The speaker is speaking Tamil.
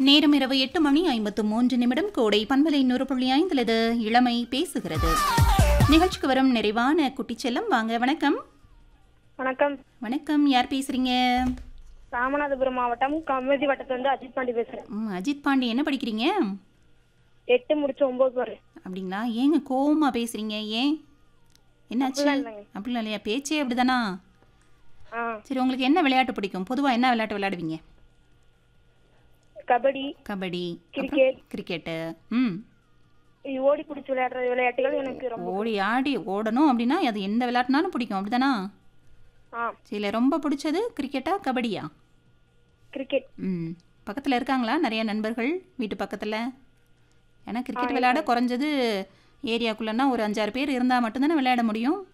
நேரம் இரவு எட்டு மணி ஐம்பத்து மூன்று நிமிடம் கோடை பண்பலை நூறு புள்ளி ஐந்துலது இளமை பேசுகிறது நிகழ்ச்சிக்கு வரும் நிறைவான குட்டிச்செல்லம் வாங்க வணக்கம் வணக்கம் வணக்கம் யார் பேசுறீங்க ராமநாதபுரம் மாவட்டம் கமிதி வட்டத்துல இருந்து அஜித் பாண்டி பேசுறேன் ம், அஜித் பாண்டி என்ன படிக்கிறீங்க எட்டு முடிச்சு ஒன்பது பாரு அப்படிங்களா ஏங்க கோவமா பேசுறீங்க ஏன் என்னாச்சு அப்படிலாம் இல்லைங்க. அப்படிலாம் இல்லையா பேச்சே அப்படிதானா ஆ சரி உங்களுக்கு என்ன விளையாட்டு பிடிக்கும் பொதுவாக என்ன விளையாட்டு விளையாடுவீங்க கபடி கபடி கிரிக்கெட் கிரிக்கெட்டு ம் இது ஓடி பிடிச்சி விளையாடுற விளையாட்டுகள் எனக்கு ரொம்ப ஓடி ஆடி ஓடணும் அப்படின்னா அது எந்த விளையாட்டுனாலும் பிடிக்கும் அப்படிதானா ஆ சரி ரொம்ப பிடிச்சது கிரிக்கெட்டா கபடியா கிரிக்கெட் ம் பக்கத்தில் இருக்காங்களா நிறைய நண்பர்கள் வீட்டு பக்கத்தில் ஏன்னா கிரிக்கெட் விளையாட குறைஞ்சது ஏரியாக்குள்ளேன்னா ஒரு அஞ்சாறு பேர் இருந்தால் மட்டும்தானே விளையாட முடியும்